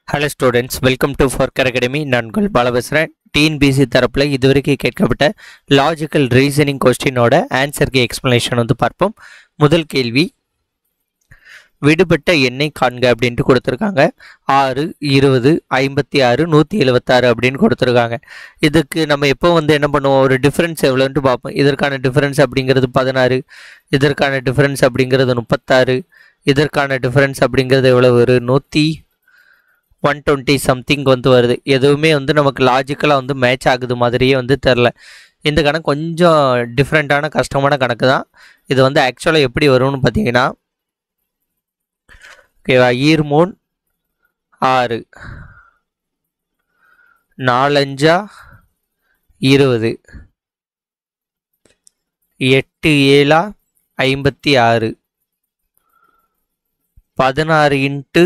Hello students welcome to ஃபோர்கர் academy நான் உங்கள் பால பேசுகிறேன் டிஎன்பிசி தரப்பில் இதுவரைக்கும் கேட்கப்பட்ட லாஜிக்கல் ரீசனிங் கொஸ்டினோட ஆன்சருக்கு எக்ஸ்ப்ளனேஷன் வந்து பார்ப்போம் முதல் கேள்வி விடுபட்ட எண்ணை காண்க அப்படின்ட்டு கொடுத்துருக்காங்க ஆறு இருபது ஐம்பத்தி ஆறு நூற்றி எழுபத்தாறு அப்படின்னு கொடுத்துருக்காங்க இதுக்கு நம்ம எப்போ வந்து என்ன பண்ணுவோம் ஒரு டிஃப்ரென்ஸ் எவ்வளோன்ட்டு பார்ப்போம் இதற்கான டிஃப்ரென்ஸ் அப்படிங்கிறது பதினாறு இதற்கான டிஃப்ரென்ஸ் அப்படிங்கிறது முப்பத்தாறு இதற்கான டிஃப்ரென்ஸ் அப்படிங்கிறது எவ்வளோ ஒரு நூற்றி ஒன் டுவெண்ட்டி சம்திங் வந்து வருது எதுவுமே வந்து நமக்கு லாஜிக்கலாக வந்து மேட்ச் ஆகுது மாதிரியே வந்து தெரில இந்த கணக்கு கொஞ்சம் டிஃப்ரெண்ட்டான கஷ்டமான கணக்கு தான் இது வந்து ஆக்சுவலாக எப்படி வரும்னு பார்த்தீங்கன்னா ஓகேவா ஈர்மூன் ஆறு நாலஞ்சா இருபது எட்டு ஏழா ஐம்பத்தி ஆறு பதினாறு இன்ட்டு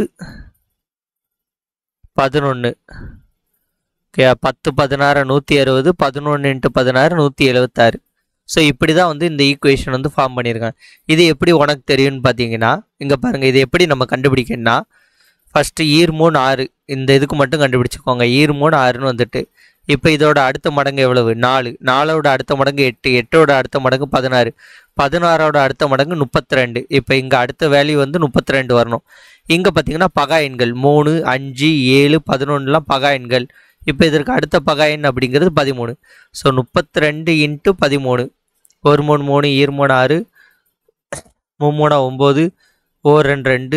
பதினொன்று ஓகே பத்து பதினாறு நூற்றி அறுபது பதினொன்று இன்ட்டு பதினாறு நூற்றி எழுபத்தாறு ஸோ இப்படி தான் வந்து இந்த ஈக்குவேஷன் வந்து ஃபார்ம் பண்ணியிருக்காங்க இது எப்படி உனக்கு தெரியும்னு பார்த்தீங்கன்னா இங்கே பாருங்கள் இது எப்படி நம்ம கண்டுபிடிக்கணும்னா ஃபஸ்ட்டு ஈர்மூன் ஆறு இந்த இதுக்கு மட்டும் கண்டுபிடிச்சிக்கோங்க ஈர்மூன் ஆறுன்னு வந்துட்டு இப்போ இதோட அடுத்த மடங்கு எவ்வளவு நாலு நாலோட அடுத்த மடங்கு எட்டு எட்டோட அடுத்த மடங்கு பதினாறு பதினாறோட அடுத்த மடங்கு முப்பத்தி ரெண்டு இப்போ இங்கே அடுத்த வேல்யூ வந்து முப்பத்தி ரெண்டு வரணும் இங்கே பார்த்தீங்கன்னா பகா எண்கள் மூணு அஞ்சு ஏழு பதினொன்றுலாம் பகா எண்கள் இப்போ இதற்கு அடுத்த பகா எண் அப்படிங்கிறது பதிமூணு ஸோ முப்பத்தி ரெண்டு இன்ட்டு பதிமூணு ஒரு மூணு மூணு ஈர் மூணு ஆறு மூணா ஒம்பது ஓர் ரெண்டு ரெண்டு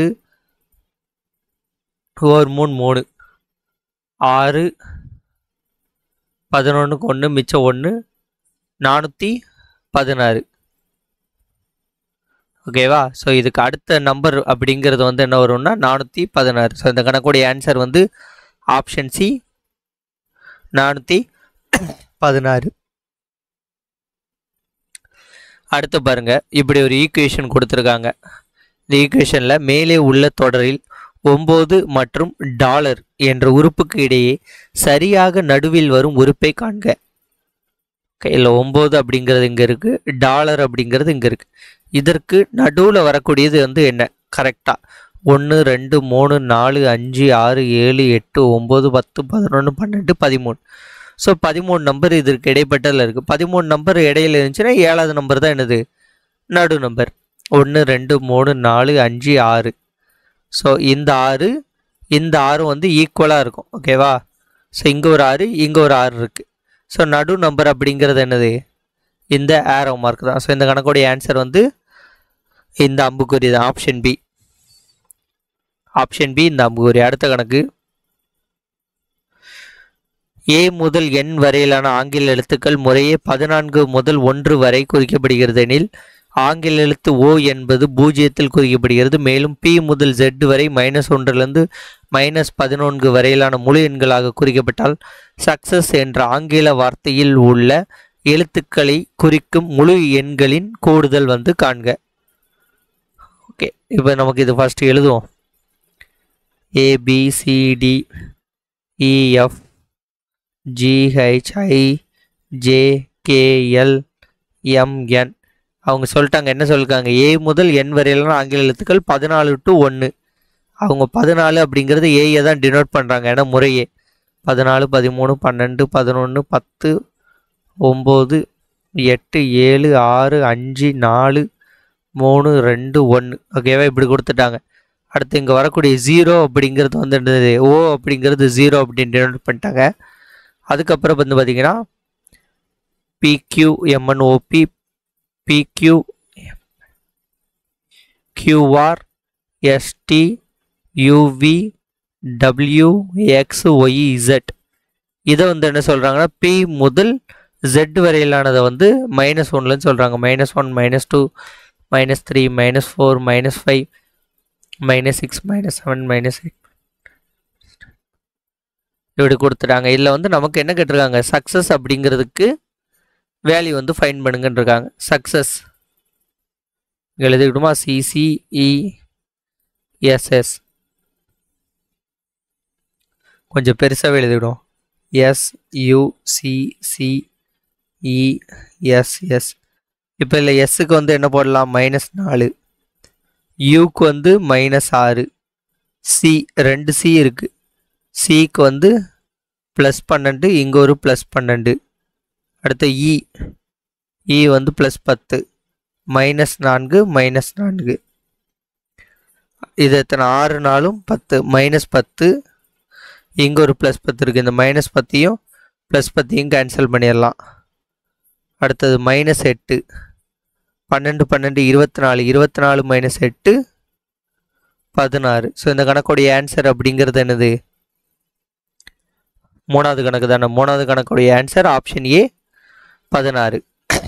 ஓர் மூணு மூணு ஆறு பதினொன்றுக்கு ஒன்று மிச்சம் ஒன்று நானூற்றி பதினாறு ஓகேவா ஸோ இதுக்கு அடுத்த நம்பர் அப்படிங்கிறது வந்து என்ன வரும்னா நானூற்றி பதினாறு ஸோ இந்த கணக்குடைய ஆன்சர் வந்து ஆப்ஷன் சி நானூற்றி பதினாறு அடுத்து பாருங்க இப்படி ஒரு ஈக்குவேஷன் கொடுத்துருக்காங்க இந்த ஈக்குவேஷனில் மேலே உள்ள தொடரில் ஒம்பது மற்றும் டாலர் என்ற உறுப்புக்கு இடையே சரியாக நடுவில் வரும் உறுப்பை காண்க கையில் ஒம்பது அப்படிங்கிறது இங்கே இருக்குது டாலர் அப்படிங்கிறது இங்கே இருக்குது இதற்கு நடுவில் வரக்கூடியது வந்து என்ன கரெக்டாக ஒன்று ரெண்டு மூணு நாலு அஞ்சு ஆறு ஏழு எட்டு ஒம்பது பத்து பதினொன்று பன்னெண்டு பதிமூணு ஸோ பதிமூணு நம்பர் இதற்கு இடைப்பட்டதில் இருக்குது பதிமூணு நம்பர் இடையில இருந்துச்சுன்னா ஏழாவது நம்பர் தான் என்னது நடு நம்பர் ஒன்று ரெண்டு மூணு நாலு அஞ்சு ஆறு ஸோ இந்த ஆறு இந்த ஆறு வந்து ஈக்குவலாக இருக்கும் ஓகேவா ஸோ இங்கே ஒரு ஆறு இங்கே ஒரு ஆறு இருக்குது ஸோ நடு நம்பர் அப்படிங்கிறது என்னது இந்த ஏரோ மார்க் தான் ஸோ இந்த கணக்குடைய ஆன்சர் வந்து இந்த அம்புக்குறி தான் ஆப்ஷன் பி ஆப்ஷன் பி இந்த அம்புக்குறி அடுத்த கணக்கு ஏ முதல் எண் வரையிலான ஆங்கில எழுத்துக்கள் முறையே பதினான்கு முதல் ஒன்று வரை குறிக்கப்படுகிறது எனில் ஆங்கில எழுத்து ஓ என்பது பூஜ்ஜியத்தில் குறிக்கப்படுகிறது மேலும் பி முதல் ஜெட் வரை மைனஸ் ஒன்றிலிருந்து மைனஸ் பதினொன்று வரையிலான முழு எண்களாக குறிக்கப்பட்டால் சக்சஸ் என்ற ஆங்கில வார்த்தையில் உள்ள எழுத்துக்களை குறிக்கும் முழு எண்களின் கூடுதல் வந்து காண்க ஓகே இப்போ நமக்கு இது ஃபஸ்ட் எழுதுவோம் A B C D E F G H I J K L M N அவங்க சொல்லிட்டாங்க என்ன சொல்லிருக்காங்க ஏ முதல் என் வரையிலான ஆங்கில எழுத்துக்கள் பதினாலு டு ஒன்று அவங்க பதினாலு அப்படிங்கிறது ஏயை தான் டினோட் பண்ணுறாங்க ஏன்னா முறையே பதினாலு பதிமூணு பன்னெண்டு பதினொன்று பத்து ஒம்பது எட்டு ஏழு ஆறு அஞ்சு நாலு மூணு ரெண்டு ஒன்று ஓகேவா இப்படி கொடுத்துட்டாங்க அடுத்து இங்கே வரக்கூடிய ஜீரோ அப்படிங்கிறது வந்து என்னது ஓ அப்படிங்கிறது ஜீரோ அப்படின்னு டினோட் பண்ணிட்டாங்க அதுக்கப்புறம் வந்து பார்த்தீங்கன்னா P Q M N O P P Q Q R S T U V W X Y Z இதை வந்து என்ன சொல்கிறாங்கன்னா பி முதல் ஜெட் வரையிலானதை வந்து மைனஸ் ஒன்லன்னு சொல்கிறாங்க minus one minus two minus three minus four minus five minus six minus seven minus eight இப்படி கொடுத்துட்டாங்க இதில் வந்து நமக்கு என்ன கேட்டிருக்காங்க சக்ஸஸ் அப்படிங்கிறதுக்கு வேல்யூ வந்து ஃபைன் பண்ணுங்கன்னு இருக்காங்க சக்ஸஸ் எழுதிக்கிட்டுமா சிசிஇஎஸ்எஸ் கொஞ்சம் பெருசாகவே எழுதிவிடும் எஸ்யூசிசிஇஎஸ்எஸ் இப்போ இல்லை எஸ்ஸுக்கு வந்து என்ன போடலாம் மைனஸ் நாலு யூக்கு வந்து மைனஸ் ஆறு சி ரெண்டு சி இருக்குது சிக்கு வந்து ப்ளஸ் பன்னெண்டு இங்கே ஒரு ப்ளஸ் பன்னெண்டு அடுத்து இ இ வந்து ப்ளஸ் பத்து மைனஸ் நான்கு மைனஸ் நான்கு இது எத்தனை ஆறு நாளும் பத்து மைனஸ் பத்து இங்கே ஒரு ப்ளஸ் பத்து இருக்குது இந்த மைனஸ் பத்தையும் ப்ளஸ் பத்தையும் கேன்சல் பண்ணிடலாம் அடுத்தது மைனஸ் எட்டு பன்னெண்டு பன்னெண்டு இருபத்தி நாலு இருபத்தி நாலு மைனஸ் எட்டு பதினாறு ஸோ இந்த கணக்குடைய ஆன்சர் அப்படிங்கிறது என்னது மூணாவது கணக்கு தானே மூணாவது கணக்குடைய ஆன்சர் ஆப்ஷன் ஏ பதினாறு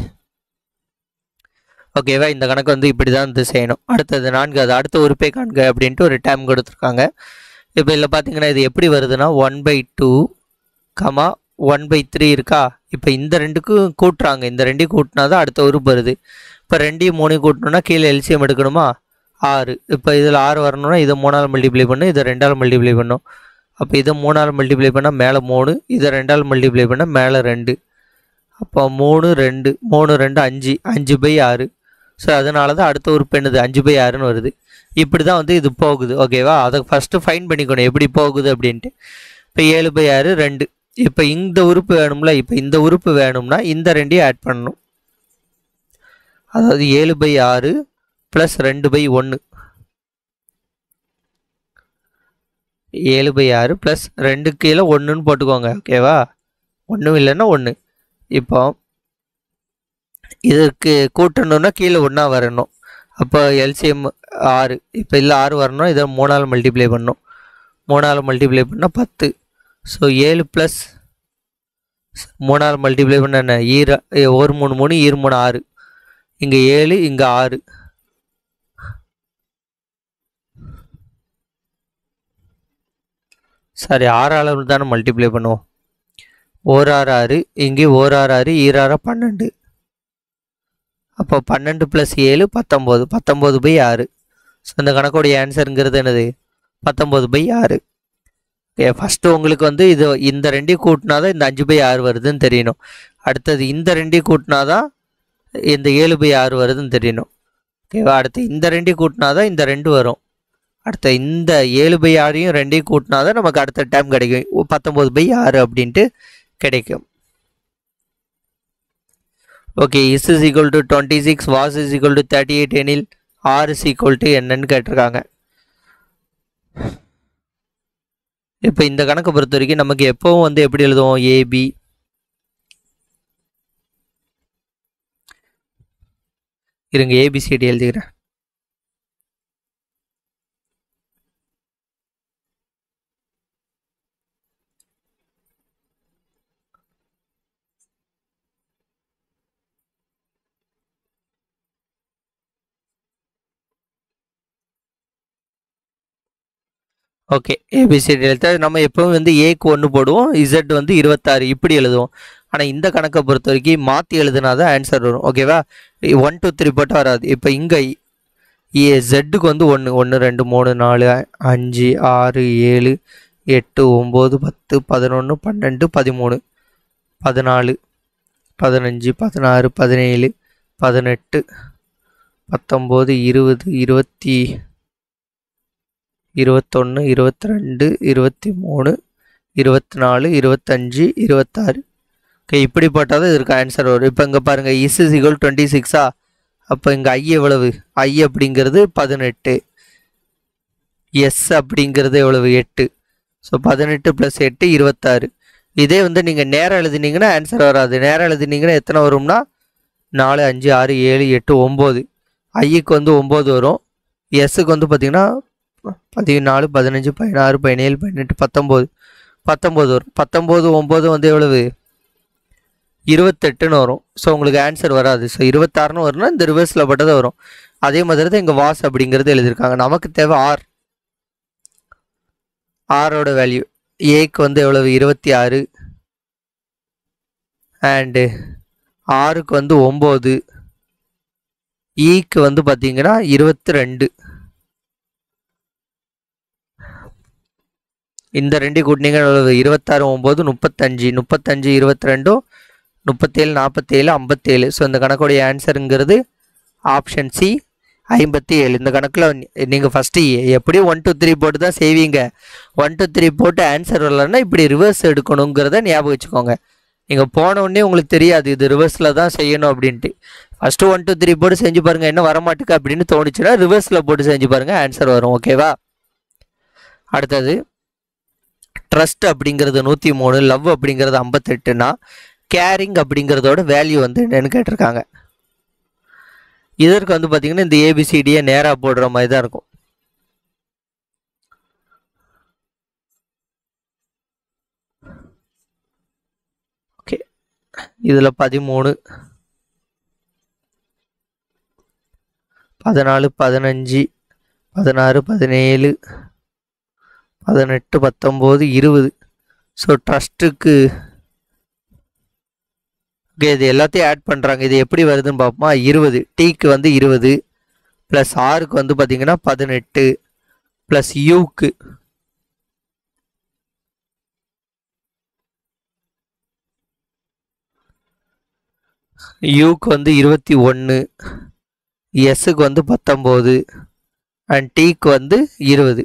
ஓகேவா இந்த கணக்கு வந்து இப்படி தான் வந்து செய்யணும் அடுத்தது நான்கு அது அடுத்த உறுப்பை காண்க அப்படின்ட்டு ஒரு டைம் கொடுத்துருக்காங்க இப்போ இதில் பார்த்தீங்கன்னா இது எப்படி வருதுன்னா one by two comma one by three இருக்கா இப்போ இந்த ரெண்டுக்கும் கூட்டுறாங்க இந்த ரெண்டையும் கூட்டினா தான் அடுத்த உறுப்பு வருது இப்போ ரெண்டையும் மூணையும் கூட்டணும்னா கீழே எல்சிஎம் எடுக்கணுமா ஆறு இப்போ இதில் ஆறு வரணும்னா இதை மூணால் மல்டிப்ளை பண்ணும் இதை ரெண்டால் மல்டிப்ளை பண்ணும் அப்போ இதை மூணால் மல்டிப்ளை பண்ணால் மேலே மூணு இதை ரெண்டால் மல்டிப்ளை பண்ணால் மேலே ரெண்டு அப்போ மூணு ரெண்டு மூணு ரெண்டு அஞ்சு அஞ்சு பை ஆறு ஸோ அதனால தான் அடுத்த உறுப்பு என்னது அஞ்சு பை ஆறுன்னு வருது இப்படி தான் வந்து இது போகுது ஓகேவா அதை ஃபஸ்ட்டு ஃபைன் பண்ணிக்கணும் எப்படி போகுது அப்படின்ட்டு இப்போ ஏழு பை ஆறு ரெண்டு இப்போ இந்த உறுப்பு வேணும்ல இப்போ இந்த உறுப்பு வேணும்னா இந்த ரெண்டையும் ஆட் பண்ணணும் அதாவது ஏழு பை ஆறு ப்ளஸ் ரெண்டு பை ஒன்று ஏழு பை ஆறு ப்ளஸ் ரெண்டு கீழே ஒன்றுன்னு போட்டுக்கோங்க ஓகேவா ஒன்றும் இல்லைன்னா ஒன்று இப்போ இதற்கு கூட்டணும்னா கீழே ஒன்றா வரணும் அப்போ எல்சிஎம் ஆறு இப்போ இல்லை ஆறு வரணும் இதை மூணால் மல்டிப்ளை பண்ணணும் மூணால் மல்டிப்ளை பண்ணால் பத்து ஸோ ஏழு ப்ளஸ் மூணால் மல்டிப்ளை பண்ண என்ன ஈர ஒரு மூணு மூணு ஈர் மூணு ஆறு இங்கே ஏழு இங்கே ஆறு சரி ஆறால் தானே மல்டிப்ளை பண்ணுவோம் ஓர் ஆறு ஆறு இங்கே ஓர் ஆறு ஆறு ஈராறு பன்னெண்டு அப்போ பன்னெண்டு ப்ளஸ் ஏழு பத்தொம்போது பத்தொம்போது பை ஆறு ஸோ இந்த கணக்குடைய ஆன்சருங்கிறது என்னது பத்தொம்போது பை ஆறு ஓகே ஃபஸ்ட்டு உங்களுக்கு வந்து இது இந்த ரெண்டையும் கூட்டினா தான் இந்த அஞ்சு பை ஆறு வருதுன்னு தெரியணும் அடுத்தது இந்த ரெண்டையும் கூட்டினா தான் இந்த ஏழு பை ஆறு வருதுன்னு தெரியணும் ஓகேவா அடுத்து இந்த ரெண்டையும் கூட்டினா தான் இந்த ரெண்டு வரும் அடுத்த இந்த ஏழு பை ஆறையும் ரெண்டையும் கூட்டினா தான் நமக்கு அடுத்த டைம் கிடைக்கும் பத்தொம்போது பை ஆறு அப்படின்ட்டு கிடைக்கும் okay is is equal to twenty six was is equal to thirty eight எனில் ஆர் இஸ் ஈக்குவல் டு என்னன்னு கேட்டிருக்காங்க இப்போ இந்த கணக்கை பொறுத்த வரைக்கும் நமக்கு எப்பவும் வந்து எப்படி எழுதுவோம் ஏபி இருங்க ஏபிசிடி எழுதிக்கிறேன் ஓகே ஏபிசிடி எழுத்த நம்ம எப்பவும் வந்து ஏக்கு ஒன்று போடுவோம் இசட் வந்து இருபத்தாறு இப்படி எழுதுவோம் ஆனால் இந்த கணக்கை பொறுத்த வரைக்கும் மாற்றி எழுதுனா தான் ஆன்சர் வரும் ஓகேவா ஒன் டூ த்ரீ போட்டு வராது இப்போ இங்கே ஏ ஜெட்டுக்கு வந்து ஒன்று ஒன்று ரெண்டு மூணு நாலு அஞ்சு ஆறு ஏழு எட்டு ஒம்பது பத்து பதினொன்று பன்னெண்டு பதிமூணு பதினாலு பதினஞ்சு பதினாறு பதினேழு பதினெட்டு பத்தொம்போது இருபது இருபத்தி இருபத்தொன்று இருபத்தி ரெண்டு இருபத்தி மூணு இருபத்தி நாலு இருபத்தஞ்சு இருபத்தாறு ஓகே இப்படி போட்டால் தான் இதற்கு ஆன்சர் வரும் இப்போ இங்கே பாருங்கள் இஸ் இஸ் ஈக்குவல் டுவெண்ட்டி சிக்ஸா அப்போ இங்கே ஐ எவ்வளவு ஐ அப்படிங்கிறது பதினெட்டு எஸ் அப்படிங்கிறது எவ்வளவு எட்டு ஸோ பதினெட்டு ப்ளஸ் எட்டு இருபத்தாறு இதே வந்து நீங்கள் நேரம் எழுதினீங்கன்னா ஆன்சர் வராது நேரம் எழுதினீங்கன்னா எத்தனை வரும்னா நாலு அஞ்சு ஆறு ஏழு எட்டு ஒம்பது ஐக்கு வந்து ஒம்பது வரும் எஸ்ஸுக்கு வந்து பார்த்திங்கன்னா பதினாலு பதினஞ்சு பதினாறு பதினேழு பதினெட்டு பத்தொம்போது பத்தொம்போது வரும் பத்தொம்போது ஒம்பது வந்து எவ்வளவு இருபத்தெட்டுன்னு வரும் ஸோ உங்களுக்கு ஆன்சர் வராது ஸோ இருபத்தாறுன்னு வரும்னா இந்த ரிவர்ஸில் பட்டது வரும் அதே மாதிரி தான் இங்கே வாஸ் அப்படிங்கிறது எழுதியிருக்காங்க நமக்கு தேவை ஆர் ஆரோட வேல்யூ ஏக்கு வந்து எவ்வளவு இருபத்தி ஆறு அண்டு ஆறுக்கு வந்து ஒம்பது ஈக்கு வந்து பார்த்தீங்கன்னா இருபத்தி ரெண்டு இந்த ரெண்டு கூட்டினீங்க எவ்வளவு இருபத்தாறு ஒம்பது முப்பத்தஞ்சு முப்பத்தஞ்சு இருபத்தி ரெண்டும் முப்பத்தேழு நாற்பத்தேழு ஐம்பத்தேழு ஸோ இந்த கணக்குடைய ஆன்சருங்கிறது ஆப்ஷன் சி ஐம்பத்தி ஏழு இந்த கணக்கில் நீங்கள் ஃபஸ்ட்டு எப்படியும் ஒன் டூ த்ரீ போட்டு தான் செய்வீங்க ஒன் டூ த்ரீ போட்டு ஆன்சர் வரலன்னா இப்படி ரிவர்ஸ் எடுக்கணுங்கிறத ஞாபகம் வச்சுக்கோங்க நீங்கள் போன உடனே உங்களுக்கு தெரியாது இது ரிவர்ஸில் தான் செய்யணும் அப்படின்ட்டு ஃபஸ்ட்டு ஒன் டூ த்ரீ போட்டு செஞ்சு பாருங்கள் என்ன வரமாட்டுக்கு அப்படின்னு தோணுச்சுன்னா ரிவர்ஸில் போட்டு செஞ்சு பாருங்கள் ஆன்சர் வரும் ஓகேவா அடுத்தது ட்ரஸ்ட் அப்படிங்கிறது நூற்றி மூணு லவ் அப்படிங்கிறது ஐம்பத்தெட்டுனா கேரிங் அப்படிங்கிறதோட வேல்யூ வந்து என்னன்னு கேட்டிருக்காங்க இதற்கு வந்து பார்த்தீங்கன்னா இந்த ஏபிசிடியை நேராக போடுற மாதிரி தான் இருக்கும் ஓகே இதில் பதிமூணு பதினாலு பதினஞ்சு பதினாறு பதினேழு பதினெட்டு பத்தொம்போது இருபது ஸோ ட்ரஸ்ட்டுக்கு ஓகே இது எல்லாத்தையும் ஆட் பண்ணுறாங்க இது எப்படி வருதுன்னு பார்ப்போமா இருபது டீக்கு வந்து இருபது ப்ளஸ் ஆருக்கு வந்து பார்த்தீங்கன்னா பதினெட்டு ப்ளஸ் யூக்கு யூக்கு வந்து இருபத்தி ஒன்று எஸ்ஸுக்கு வந்து பத்தொம்போது அண்ட் டீக்கு வந்து இருபது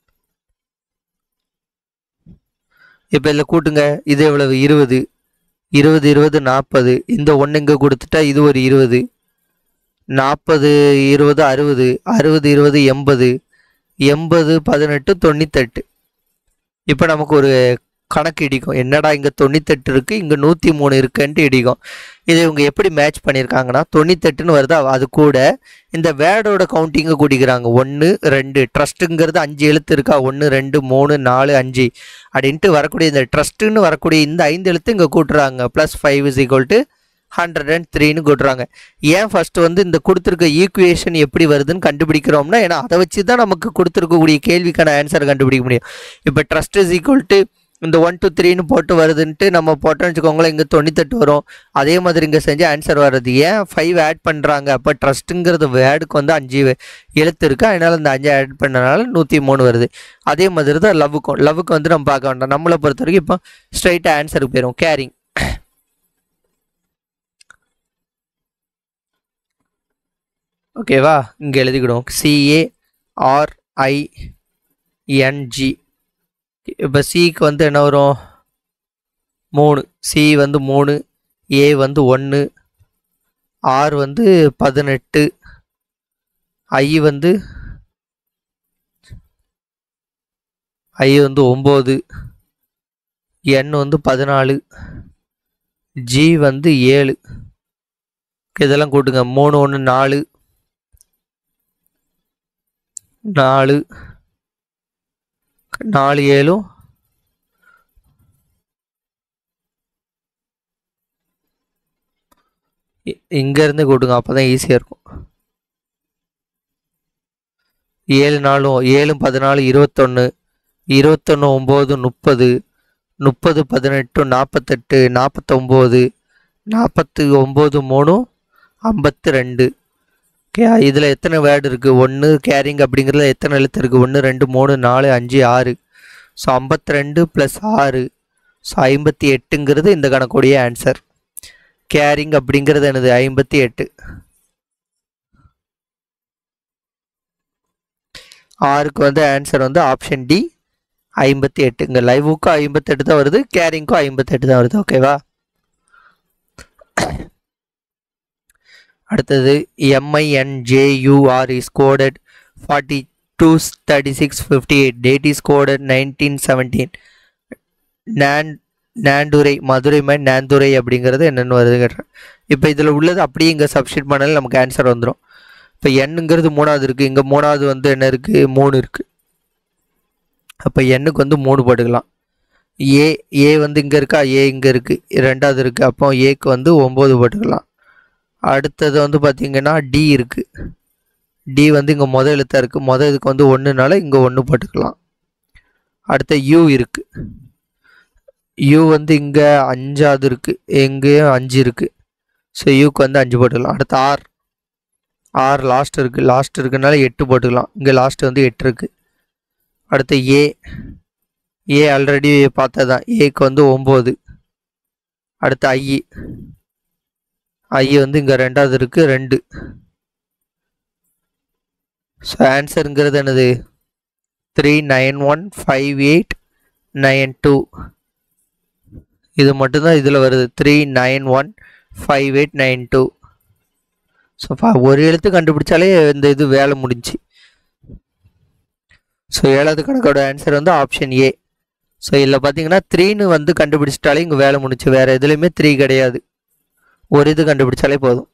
இப்போ இதில் கூட்டுங்க இது எவ்வளவு இருபது இருபது இருபது நாற்பது இந்த ஒன்று இங்கே கொடுத்துட்டா இது ஒரு இருபது நாற்பது இருபது அறுபது அறுபது இருபது எண்பது எண்பது பதினெட்டு தொண்ணூத்தெட்டு இப்போ நமக்கு ஒரு கணக்கு இடிக்கும் என்னடா இங்கே தொண்ணூத்தெட்டு இருக்குது இங்கே நூற்றி மூணு இருக்குன்ட்டு இடிக்கும் இதை இவங்க எப்படி மேட்ச் பண்ணியிருக்காங்கன்னா தொண்ணூத்தெட்டுன்னு வருதா அது கூட இந்த வேர்டோட கவுண்டிங்கை கூட்டிக்கிறாங்க ஒன்று ரெண்டு ட்ரஸ்ட்டுங்கிறது அஞ்சு எழுத்து இருக்கா ஒன்று ரெண்டு மூணு நாலு அஞ்சு அப்படின்ட்டு வரக்கூடிய இந்த ட்ரஸ்ட்டுன்னு வரக்கூடிய இந்த ஐந்து எழுத்து இங்கே கூட்டுறாங்க plus five is equal to hundred and த்ரீன்னு கூட்டுறாங்க ஏன் ஃபர்ஸ்ட் வந்து இந்த கொடுத்துருக்க ஈக்குவேஷன் எப்படி வருதுன்னு கண்டுபிடிக்கிறோம்னா ஏன்னா அதை வச்சு தான் நமக்கு கொடுத்துருக்கக்கூடிய கேள்விக்கான ஆன்சர் கண்டுபிடிக்க முடியும் இப்போ ட்ரஸ்ட் இஸ் ஈக்குவல் டு இந்த ஒன் டூ த்ரீன்னு போட்டு வருதுன்ட்டு நம்ம போட்டோம்னு வச்சுக்கோங்களேன் இங்கே தொண்ணூத்தெட்டு வரும் அதே மாதிரி இங்கே செஞ்சு ஆன்சர் வர்றது ஏன் ஃபைவ் ஆட் பண்ணுறாங்க அப்போ ட்ரஸ்ட்டுங்கிறது வேர்டுக்கு வந்து அஞ்சு எழுத்து இருக்குது அதனால் இந்த அஞ்சு ஆட் பண்ணனால நூற்றி மூணு வருது அதே மாதிரி தான் லவ்வுக்கும் லவ்வுக்கு வந்து நம்ம பார்க்க வேண்டாம் நம்மளை பொறுத்த வரைக்கும் இப்போ ஸ்ட்ரைட்டாக ஆன்சருக்கு போயிடும் கேரிங் ஓகேவா இங்கே எழுதிக்கிடுவோம் சிஏ ஆர்ஐஎன்ஜி இப்போ சிக்கு வந்து என்ன வரும் மூணு சி வந்து மூணு ஏ வந்து ஒன்று ஆர் வந்து பதினெட்டு ஐ வந்து ஐ வந்து ஒம்பது என் வந்து பதினாலு ஜி வந்து ஏழு இதெல்லாம் கூட்டுங்க மூணு ஒன்று நாலு நாலு நாலு ஏழும் இ- இங்க இருந்து கூட்டுங்க அப்பதான் ஈஸியா இருக்கும் ஏழு நாளும் ஏழும் பதினாலு இருபத்தொன்று இருபத்தொன்று ஒம்பது முப்பது முப்பது பதினெட்டு நாற்பத்தெட்டு நாற்பத்தொம்போது நாற்பத்தி ஒம்பது மூணு ஐம்பத்தி ரெண்டு ஓகே இதில் எத்தனை வேர்டு இருக்குது ஒன்று கேரிங் அப்படிங்கிறதுல எத்தனை எழுத்து இருக்குது ஒன்று ரெண்டு மூணு நாலு அஞ்சு ஆறு ஸோ ஐம்பத்தி ரெண்டு ப்ளஸ் ஆறு ஸோ ஐம்பத்தி எட்டுங்கிறது இந்த கணக்குடைய ஆன்சர் கேரிங் அப்படிங்கிறது என்னது ஐம்பத்தி எட்டு ஆறுக்கு வந்து ஆன்சர் வந்து ஆப்ஷன் டி ஐம்பத்தி எட்டு இங்கே லைவுக்கும் ஐம்பத்தெட்டு தான் வருது கேரிங்க்கும் ஐம்பத்தெட்டு தான் வருது ஓகேவா அடுத்தது M I N J U R is coded forty two thirty six fifty eight date is coded nineteen seventeen நான் நாண்டுரை மதுரை மாதிரி நாந்துரை அப்படிங்கிறது என்னென்னு வருது கேட்டேன் இப்போ இதில் உள்ளது அப்படியே இங்கே சப்ஸ்டிட் பண்ணாலும் நமக்கு ஆன்சர் வந்துடும் இப்போ எண்ணுங்கிறது மூணாவது இருக்குது இங்கே மூணாவது வந்து என்ன இருக்குது மூணு இருக்குது அப்போ எண்ணுக்கு வந்து மூணு போட்டுக்கலாம் ஏ ஏ வந்து இங்கே இருக்கா ஏ இங்கே இருக்குது ரெண்டாவது இருக்குது அப்போ ஏக்கு வந்து ஒம்பது போட்டுக்கலாம் அடுத்தது வந்து பார்த்திங்கன்னா டி இருக்குது டி வந்து இங்கே மொதல் எழுத்தாக இருக்குது மொதல் இதுக்கு வந்து ஒன்றுனால இங்கே ஒன்று போட்டுக்கலாம் அடுத்த யூ இருக்குது யூ வந்து இங்கே அஞ்சாவது இருக்குது எங்கேயும் அஞ்சு இருக்குது ஸோ யூக்கு வந்து அஞ்சு போட்டுக்கலாம் அடுத்து ஆர் ஆர் லாஸ்ட் இருக்குது லாஸ்ட் இருக்குனால எட்டு போட்டுக்கலாம் இங்கே லாஸ்ட் வந்து எட்டு இருக்குது அடுத்து ஏ ஏ ஆல்ரெடி பார்த்தது தான் ஏக்கு வந்து ஒம்பது அடுத்து ஐ ஐ வந்து இங்கே ரெண்டாவது இருக்குது ரெண்டு ஸோ ஆன்சருங்கிறது என்னது three nine one five eight nine two இது மட்டும்தான் இதில் வருது three nine one five eight nine two so ஒரு எழுத்து கண்டுபிடிச்சாலே இந்த இது வேலை முடிஞ்சு ஸோ ஏழாவது கணக்கோட ஆன்சர் வந்து ஆப்ஷன் ஏ ஸோ இதில் பார்த்தீங்கன்னா த்ரீன்னு வந்து கண்டுபிடிச்சிட்டாலே இங்கே வேலை முடிச்சு வேறு எதுலேயுமே த்ரீ கிடையாது ஒரு இது கண்டுபிடிச்சாலே போதும்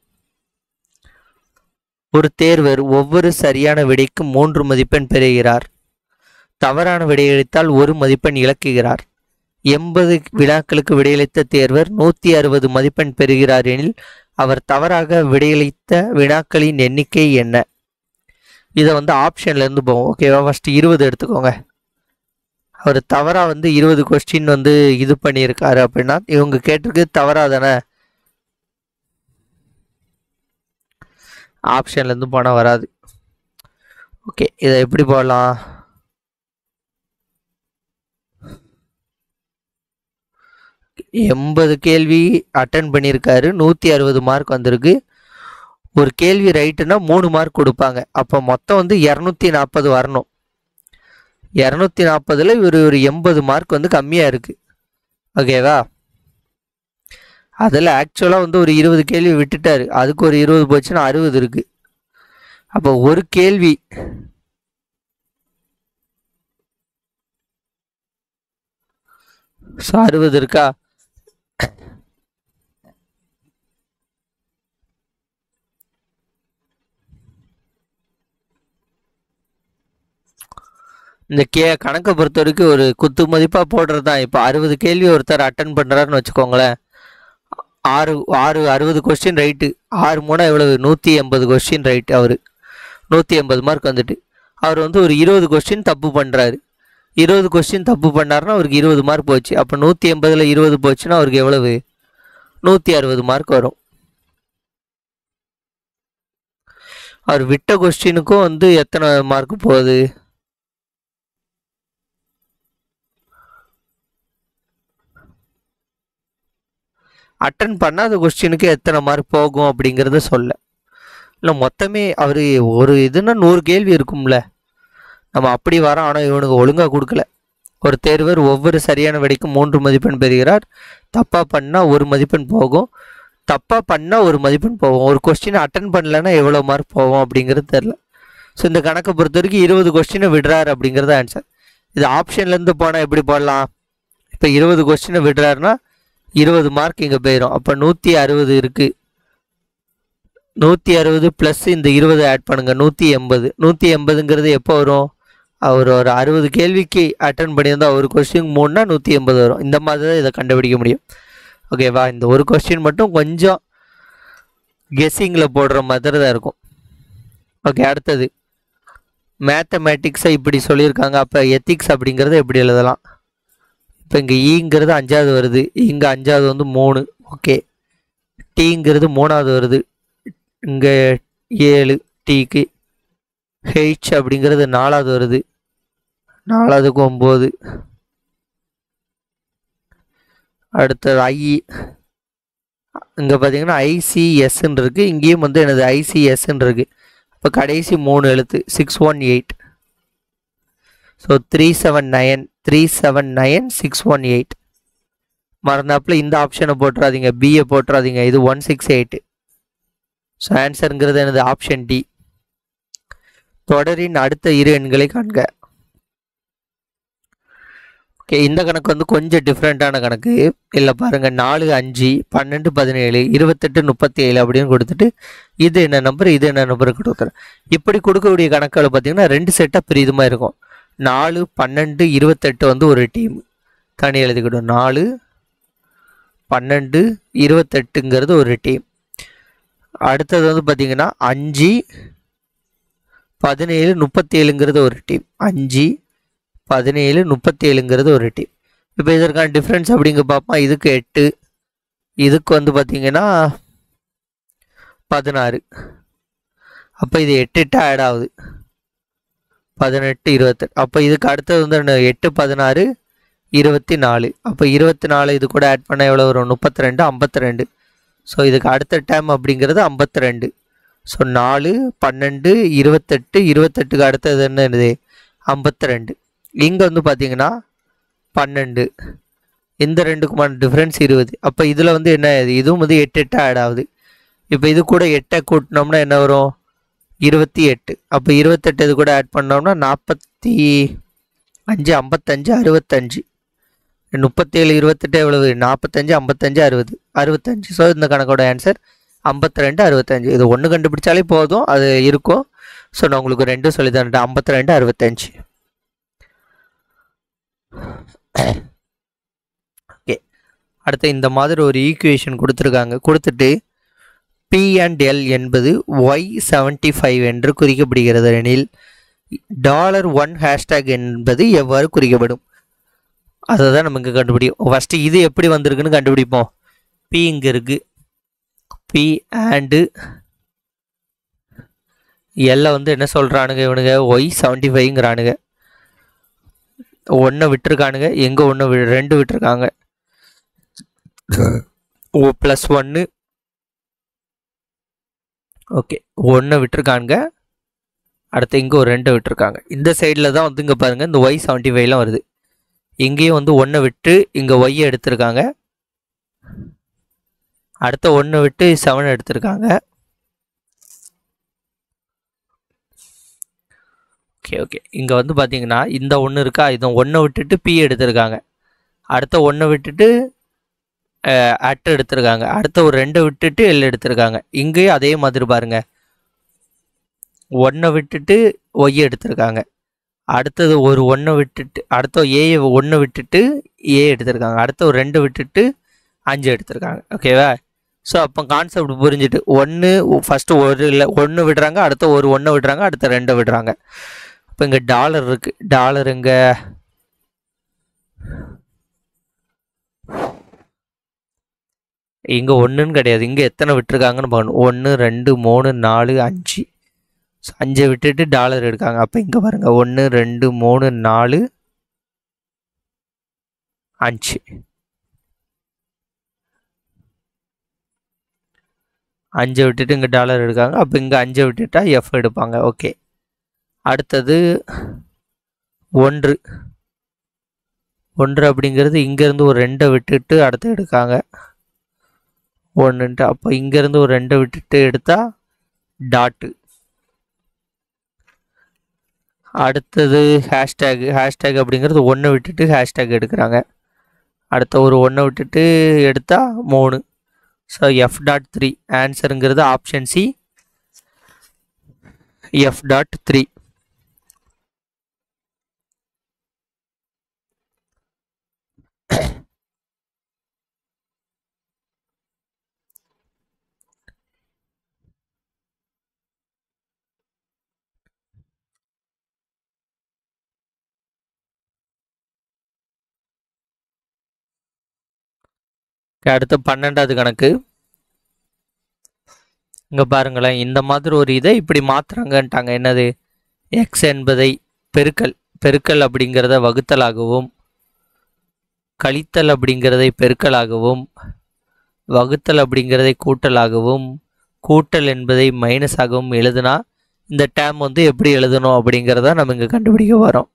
ஒரு தேர்வர் ஒவ்வொரு சரியான விடைக்கும் மூன்று மதிப்பெண் பெறுகிறார் தவறான விடையளித்தால் ஒரு மதிப்பெண் இழக்குகிறார் எண்பது வினாக்களுக்கு விடையளித்த தேர்வர் நூற்றி அறுபது மதிப்பெண் பெறுகிறார் எனில் அவர் தவறாக விடையளித்த வினாக்களின் எண்ணிக்கை என்ன இதை வந்து ஆப்ஷன்லேருந்து போவோம் ஓகேவா ஃபஸ்ட்டு இருபது எடுத்துக்கோங்க அவர் தவறாக வந்து இருபது கொஸ்டின் வந்து இது பண்ணியிருக்காரு அப்படின்னா இவங்க கேட்டிருக்கு தவறா தானே ஆப்ஷன்லேருந்து போனால் வராது ஓகே இதை எப்படி போடலாம் எண்பது கேள்வி அட்டன் பண்ணியிருக்காரு நூற்றி அறுபது மார்க் வந்திருக்கு ஒரு கேள்வி ரைட்டுனா மூணு மார்க் கொடுப்பாங்க அப்போ மொத்தம் வந்து இரநூத்தி நாற்பது வரணும் இரநூத்தி நாற்பதில் இவர் ஒரு எண்பது மார்க் வந்து கம்மியாக இருக்குது ஓகேவா அதில் ஆக்சுவலாக வந்து ஒரு இருபது கேள்வி விட்டுட்டாரு அதுக்கு ஒரு இருபது போச்சுன்னா அறுபது இருக்குது அப்போ ஒரு கேள்வி ஸோ அறுபது இருக்கா இந்த கே கணக்கை பொறுத்த வரைக்கும் ஒரு குத்து மதிப்பாக போடுறது தான் இப்போ அறுபது கேள்வி ஒருத்தர் அட்டன் பண்ணுறாருன்னு வச்சுக்கோங்களேன் ஆறு ஆறு அறுபது கொஸ்டின் ரைட்டு ஆறு மூணா எவ்வளவு நூற்றி எண்பது கொஸ்டின் ரைட்டு அவர் நூற்றி எண்பது மார்க் வந்துட்டு அவர் வந்து ஒரு இருபது கொஸ்டின் தப்பு பண்ணுறாரு இருபது கொஸ்டின் தப்பு பண்ணாருன்னா அவருக்கு இருபது மார்க் போச்சு அப்போ நூற்றி எண்பதில் இருபது போச்சுன்னா அவருக்கு எவ்வளவு நூற்றி அறுபது மார்க் வரும் அவர் விட்ட கொஸ்டினுக்கும் வந்து எத்தனை மார்க் போகுது அட்டன் பண்ணாத கொஸ்டினுக்கு எத்தனை மார்க் போகும் அப்படிங்கிறத சொல்ல இல்லை மொத்தமே அவர் ஒரு இதுன்னா நூறு கேள்வி இருக்கும்ல நம்ம அப்படி வரோம் ஆனால் இவனுக்கு ஒழுங்காக கொடுக்கல ஒரு தேர்வர் ஒவ்வொரு சரியான விடைக்கும் மூன்று மதிப்பெண் பெறுகிறார் தப்பாக பண்ணால் ஒரு மதிப்பெண் போகும் தப்பாக பண்ணால் ஒரு மதிப்பெண் போகும் ஒரு கொஸ்டினை அட்டன் பண்ணலன்னா எவ்வளோ மார்க் போகும் அப்படிங்கிறது தெரில ஸோ இந்த கணக்கை பொறுத்த வரைக்கும் இருபது கொஸ்டினை விடுறாரு அப்படிங்கிறது ஆன்சர் இது ஆப்ஷன்லேருந்து போனால் எப்படி போடலாம் இப்போ இருபது கொஸ்டினை விடுறாருன்னா இருபது மார்க் இங்கே போயிடும் அப்போ நூற்றி அறுபது இருக்குது நூற்றி அறுபது ப்ளஸ் இந்த இருபது ஆட் பண்ணுங்கள் நூற்றி எண்பது நூற்றி எண்பதுங்கிறது எப்போ வரும் அவர் ஒரு அறுபது கேள்விக்கு அட்டன் பண்ணியிருந்தால் ஒரு கொஸ்டின் மூணுனா நூற்றி எண்பது வரும் இந்த மாதிரி தான் இதை கண்டுபிடிக்க முடியும் ஓகேவா இந்த ஒரு கொஸ்டின் மட்டும் கொஞ்சம் கெஸ்ஸிங்கில் போடுற மாதிரி தான் இருக்கும் ஓகே அடுத்தது மேத்தமேட்டிக்ஸை இப்படி சொல்லியிருக்காங்க அப்போ எத்திக்ஸ் அப்படிங்கிறத எப்படி எழுதலாம் இப்போ இங்கே ஈங்கிறது அஞ்சாவது வருது இங்கே அஞ்சாவது வந்து மூணு ஓகே டீங்கிறது மூணாவது வருது இங்கே ஏழு டீக்கு ஹெச் அப்படிங்கிறது நாலாவது வருது நாலாவதுக்கு ஒம்பது அடுத்தது ஐ இங்கே பார்த்தீங்கன்னா ஐசிஎஸ்ன்னு இருக்குது இங்கேயும் வந்து எனது ஐசிஎஸ்ன்னு இருக்குது இப்போ கடைசி மூணு எழுத்து six one eight so three seven nine three seven nine six one eight மறந்தாப்புல இந்த ஆப்ஷனை போட்டுறாதீங்க பிஏ போட்டுறாதீங்க இது ஒன் சிக்ஸ் எயிட்டு ஸோ ஆன்சருங்கிறது எனது ஆப்ஷன் டி தொடரின் அடுத்த இரு எண்களை காண்க ஓகே இந்த கணக்கு வந்து கொஞ்சம் டிஃப்ரெண்ட்டான கணக்கு இல்லை பாருங்கள் நாலு அஞ்சு பன்னெண்டு பதினேழு இருபத்தெட்டு முப்பத்தி ஏழு அப்படின்னு கொடுத்துட்டு இது என்ன நம்பர் இது என்ன நம்பர் கொடுக்குறேன் இப்படி கொடுக்கக்கூடிய கணக்குகள் பார்த்தீங்கன்னா ரெண்டு செட்டாக பிரிதுமாக இருக்கும் நாலு பன்னெண்டு இருபத்தெட்டு வந்து ஒரு டீம் தனி எழுதிக்கிடும் நாலு பன்னெண்டு இருபத்தெட்டுங்கிறது ஒரு டீம் அடுத்தது வந்து பார்த்தீங்கன்னா அஞ்சு பதினேழு முப்பத்தி ஏழுங்கிறது ஒரு டீம் அஞ்சு பதினேழு முப்பத்தி ஏழுங்கிறது ஒரு டீம் இப்போ இதற்கான டிஃப்ரென்ஸ் அப்படிங்க பார்ப்போம் இதுக்கு எட்டு இதுக்கு வந்து பார்த்தீங்கன்னா பதினாறு அப்போ இது எட்டு எட்டு ஆட் ஆகுது பதினெட்டு இருபத்தெட்டு அப்போ இதுக்கு அடுத்தது வந்து என்ன? எட்டு பதினாறு இருபத்தி நாலு அப்போ இருபத்தி நாலு இது கூட ஆட் பண்ண எவ்வளோ வரும் முப்பத்தி ரெண்டு ஐம்பத்தி ரெண்டு ஸோ இதுக்கு அடுத்த டைம் அப்படிங்கிறது ஐம்பத்தி ரெண்டு ஸோ நாலு பன்னெண்டு இருபத்தெட்டு இருபத்தெட்டுக்கு அடுத்தது என்னது ஐம்பத்தி ரெண்டு இங்கே வந்து பார்த்தீங்கன்னா பன்னெண்டு இந்த ரெண்டுக்குமான டிஃப்ரென்ஸ் இருபது அப்போ இதில் வந்து என்ன ஆகுது இதுவும் வந்து எட்டு எட்டு ஆட் ஆகுது இப்போ இது கூட எட்டை கூட்டினோம்னா என்ன வரும் இருபத்தி எட்டு அப்போ இருபத்தெட்டு இது கூட ஆட் பண்ணோம்னா நாற்பத்தி அஞ்சு ஐம்பத்தஞ்சு அறுபத்தஞ்சு முப்பத்தேழு இருபத்தெட்டு எவ்வளவு நாற்பத்தஞ்சு ஐம்பத்தஞ்சு அறுபது அறுபத்தஞ்சு ஸோ இந்த கணக்கோட ஆன்சர் ஐம்பத்தி ரெண்டு அறுபத்தஞ்சு இது ஒன்று கண்டுபிடிச்சாலே போதும் அது இருக்கும் ஸோ நான் உங்களுக்கு ரெண்டும் சொல்லி தரேன் ஐம்பத்தி ரெண்டு அறுபத்தஞ்சு ஓகே அடுத்து இந்த மாதிரி ஒரு ஈக்குவேஷன் கொடுத்துருக்காங்க கொடுத்துட்டு பி அண்ட் எல் என்பது ஒய் செவன்டி ஃபைவ் என்று குறிக்கப்படுகிறது எனில் டாலர் ஒன் ஹேஷ்டேக் என்பது எவ்வாறு குறிக்கப்படும் அதை தான் நமக்கு கண்டுபிடிக்கும் ஃபஸ்ட்டு இது எப்படி வந்திருக்குன்னு கண்டுபிடிப்போம் பி இங்கே இருக்குது பி அண்டு எல்ல வந்து என்ன சொல்கிறானுங்க இவனுங்க ஒய் செவன்ட்டி ஃபைவ்ங்கிறானுங்க ஒன்றை விட்டுருக்கானுங்க எங்கே ஒன்று வி ரெண்டு விட்டுருக்காங்க ஓ ப்ளஸ் ஒன்று ஓகே ஒன்று விட்டுருக்கானுங்க அடுத்து இங்கே ஒரு ரெண்டு விட்டுருக்காங்க இந்த சைடில் தான் வந்து இங்கே பாருங்கள் இந்த ஒய் செவன்ட்டி ஃபைவ்லாம் வருது இங்கேயும் வந்து ஒன்றை விட்டு இங்கே ஒய்யை எடுத்திருக்காங்க அடுத்த ஒன்று விட்டு செவன் எடுத்திருக்காங்க ஓகே ஓகே இங்கே வந்து பார்த்தீங்கன்னா இந்த ஒன்று இருக்கா இதை ஒன்றை விட்டுட்டு பி எடுத்திருக்காங்க அடுத்த ஒன்றை விட்டுட்டு அட் எடுத்திருக்காங்க அடுத்த ஒரு ரெண்டை விட்டுட்டு எல் எடுத்திருக்காங்க இங்கேயும் அதே மாதிரி பாருங்க ஒன்றை விட்டுட்டு ஒய் எடுத்திருக்காங்க அடுத்தது ஒரு ஒன்றை விட்டுட்டு அடுத்த ஏயை ஒன்று விட்டுட்டு ஏ எடுத்திருக்காங்க அடுத்த ஒரு ரெண்டு விட்டுட்டு அஞ்சு எடுத்திருக்காங்க ஓகேவா ஸோ அப்போ கான்செப்ட் புரிஞ்சுட்டு ஒன்று ஃபஸ்ட்டு ஒரு இல்லை ஒன்று விடுறாங்க அடுத்த ஒரு ஒன்று விடுறாங்க அடுத்த ரெண்டை விடுறாங்க இப்போ இங்கே டாலர் இருக்குது டாலர் இங்கே இங்கே ஒன்றுன்னு கிடையாது இங்கே எத்தனை விட்டுருக்காங்கன்னு பார்க்கணும் ஒன்று ரெண்டு மூணு நாலு அஞ்சு ஸோ அஞ்சை விட்டுட்டு டாலர் எடுக்காங்க அப்போ இங்கே பாருங்கள் ஒன்று ரெண்டு மூணு நாலு அஞ்சு அஞ்சை விட்டுட்டு இங்கே டாலர் எடுக்காங்க அப்போ இங்கே அஞ்சை விட்டுட்டா எஃப் எடுப்பாங்க ஓகே அடுத்தது ஒன்று ஒன்று அப்படிங்கிறது இங்கேருந்து ஒரு ரெண்டை விட்டுட்டு அடுத்து எடுக்காங்க ஒன்றுன்ட்டு அப்போ இங்கேருந்து ஒரு ரெண்டை விட்டுட்டு எடுத்தால் டாட்டு அடுத்தது ஹேஷ்டேக் ஹேஷ்டேக் அப்படிங்கிறது ஒன்றை விட்டுட்டு ஹேஷ்டேக் எடுக்கிறாங்க அடுத்த ஒரு ஒன்றை விட்டுட்டு எடுத்தால் மூணு ஸோ எஃப் டாட் த்ரீ ஆன்சருங்கிறது option C F dot three அடுத்து பன்னெண்டாவது கணக்கு இங்கே பாருங்களேன் இந்த மாதிரி ஒரு இதை இப்படி மாத்துறாங்கன்ட்டாங்க என்னது எக்ஸ் என்பதை பெருக்கல் பெருக்கல் அப்படிங்கிறத வகுத்தலாகவும் கழித்தல் அப்படிங்கிறதை பெருக்கலாகவும் வகுத்தல் அப்படிங்கிறதை கூட்டலாகவும் கூட்டல் என்பதை மைனஸாகவும் எழுதுனா இந்த டேம் வந்து எப்படி எழுதணும் அப்படிங்கிறத நம்ம இங்கே கண்டுபிடிக்க வரோம்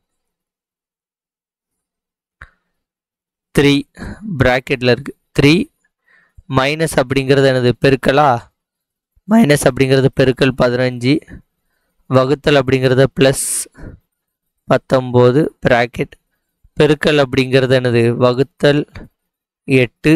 த்ரீ ப்ராக்கெட்டில் இருக்குது த்ரீ மைனஸ் அப்படிங்கிறது என்னது பெருக்கலா மைனஸ் அப்படிங்கிறது பெருக்கல் பதினஞ்சு வகுத்தல் அப்படிங்கிறது ப்ளஸ் பத்தொம்போது ப்ராக்கெட் பெருக்கல் அப்படிங்கிறது என்னது வகுத்தல் எட்டு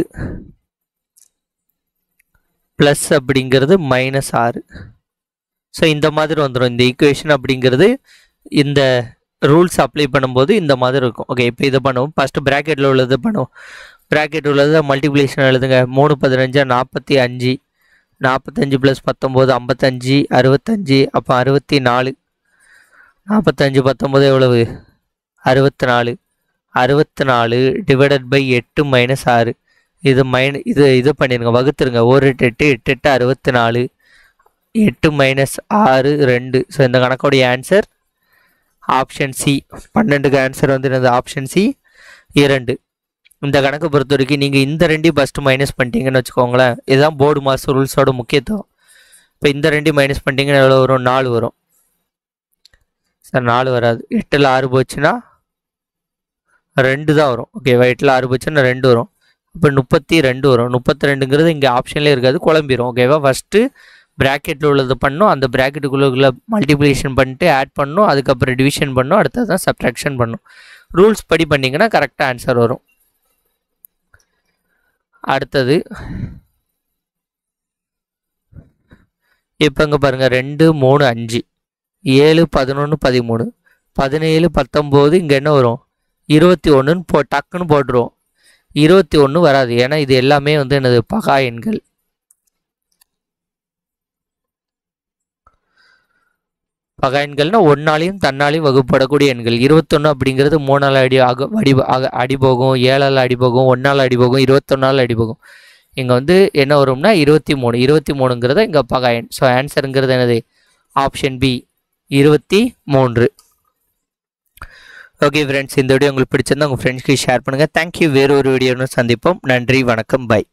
ப்ளஸ் அப்படிங்கிறது மைனஸ் ஆறு ஸோ இந்த மாதிரி வந்துடும் இந்த ஈக்குவேஷன் அப்படிங்கிறது இந்த ரூல்ஸ் அப்ளை பண்ணும்போது இந்த மாதிரி இருக்கும் ஓகே இப்போ இதை பண்ணுவோம் ஃபஸ்ட்டு ப்ராக்கெட்டில் உள்ளது பண்ணுவோம் ப்ராக்கெட் உள்ளது மல்டிப்ளிகேஷன் எழுதுங்க மூணு பதினஞ்சா நாற்பத்தி அஞ்சு நாற்பத்தஞ்சு ப்ளஸ் பத்தொம்போது ஐம்பத்தஞ்சு அறுபத்தஞ்சு அப்போ அறுபத்தி நாலு நாற்பத்தஞ்சு பத்தொம்போது எவ்வளவு அறுபத்தி நாலு அறுபத்தி நாலு டிவைடட் பை எட்டு மைனஸ் ஆறு இது மைன இது இது பண்ணிடுங்க வகுத்துருங்க ஒரு எட்டு எட்டு எட்டு எட்டு அறுபத்தி நாலு எட்டு மைனஸ் ஆறு ரெண்டு ஸோ இந்த கணக்கோடைய ஆன்சர் ஆப்ஷன் சி பன்னெண்டுக்கு ஆன்சர் வந்து என்னது ஆப்ஷன் சி இரண்டு இந்த கணக்கை பொறுத்த வரைக்கும் நீங்கள் இந்த ரெண்டையும் ஃபஸ்ட்டு மைனஸ் பண்ணிட்டீங்கன்னு வச்சுக்கோங்களேன் இதுதான் போர்டு மாஸ் ரூல்ஸோட முக்கியத்துவம் இப்போ இந்த ரெண்டையும் மைனஸ் பண்ணிட்டீங்கன்னா எவ்வளோ வரும் நாலு வரும் சார் நாலு வராது எட்டில் ஆறு போச்சுன்னா ரெண்டு தான் வரும் ஓகேவா எட்டில் ஆறு போச்சுன்னா ரெண்டு வரும் இப்போ முப்பத்தி ரெண்டு வரும் முப்பத்தி ரெண்டுங்கிறது இங்கே ஆப்ஷன்லேயே இருக்காது குழம்பிடும் ஓகேவா ஃபஸ்ட்டு ப்ராக்கெட்டில் உள்ளது பண்ணணும் அந்த ப்ராக்கெட்டுக்குள்ளே மல்டிப்ளிகேஷன் பண்ணிட்டு ஆட் பண்ணணும் அதுக்கப்புறம் டிவிஷன் பண்ணணும் அடுத்தது தான் சப்ட்ராக்ஷன் பண்ணணும் ரூல்ஸ் படி பண்ணிங்கன்னா கரெக்டாக ஆன்சர் வரும் அடுத்தது இப்போ இங்கே பாருங்கள் ரெண்டு மூணு அஞ்சு ஏழு பதினொன்று பதிமூணு பதினேழு பத்தொம்போது இங்கே என்ன வரும் இருபத்தி ஒன்றுன்னு போ டக்குன்னு போட்டுருவோம் இருபத்தி ஒன்று வராது ஏன்னா இது எல்லாமே வந்து என்னது பகா எண்கள் பகா எண்கள்னா ஒன்னாலையும் தன்னாலையும் வகுப்படக்கூடிய எண்கள் இருபத்தொன்று அப்படிங்கிறது மூணால் அடி ஆக அடி ஆக அடி போகும் ஏழால் அடி போகும் ஒன்றால் அடி போகும் இருபத்தொன்னால் அடி போகும் இங்கே வந்து என்ன வரும்னா இருபத்தி மூணு இருபத்தி மூணுங்கிறத இங்கே பகா எண் ஸோ ஆன்சருங்கிறது என்னது ஆப்ஷன் பி இருபத்தி மூன்று ஓகே ஃப்ரெண்ட்ஸ் இந்த வீடியோ உங்களுக்கு பிடிச்சிருந்தா உங்கள் ஃப்ரெண்ட்ஸ்க்கு ஷேர் பண்ணுங்கள் தேங்க்யூ வேறு ஒரு வீடியோன்னு சந்திப்போம் நன்றி வணக்கம் பை